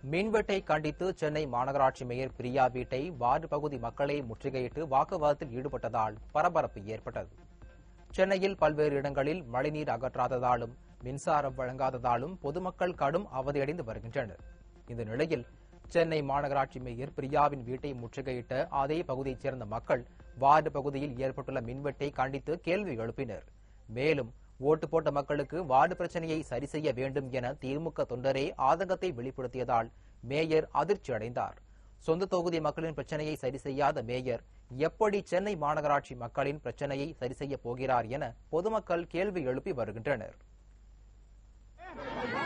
மின்வெட்டை கண்டித்து சென்னை மாநகராட்சி மேயர் பிரியா வீட்டை வார்டு பகுதி மக்களே முற்றுகையிட்டு வாக்குவாதத்தில் ஈடுபட்டதால் பரபரப்பு ஏற்பட்டது சென்னையில் பல்வேறு இடங்களில் மழைநீர் அகற்றாததாலும் மின்சாரம் வழங்காததாலும் பொதுமக்கள் கடும் அவதியடைந்து வருகின்றனர் இந்த நிலையில் சென்னை மாநகராட்சி மேயர் பிரியாவின் வீட்டை முற்றுகையிட்ட அதே பகுதியைச் சேர்ந்த மக்கள் வார்டு பகுதியில் ஏற்பட்டுள்ள மின்வெட்டை கண்டித்து கேள்வி எழுப்பினர் மேலும் ஓட்டு போட்ட மக்களுக்கு வார்டு பிரச்சனையை சரி செய்ய வேண்டும் என திமுக தொண்டரே ஆதங்கத்தை வெளிப்படுத்தியதால் மேயர் அதிர்ச்சி அடைந்தார் சொந்த தொகுதி மக்களின் பிரச்சனையை சரி செய்யாத மேயர் எப்படி சென்னை மாநகராட்சி மக்களின் பிரச்சனையை சரி செய்ய போகிறார் என பொதுமக்கள் கேள்வி எழுப்பி வருகின்றனர்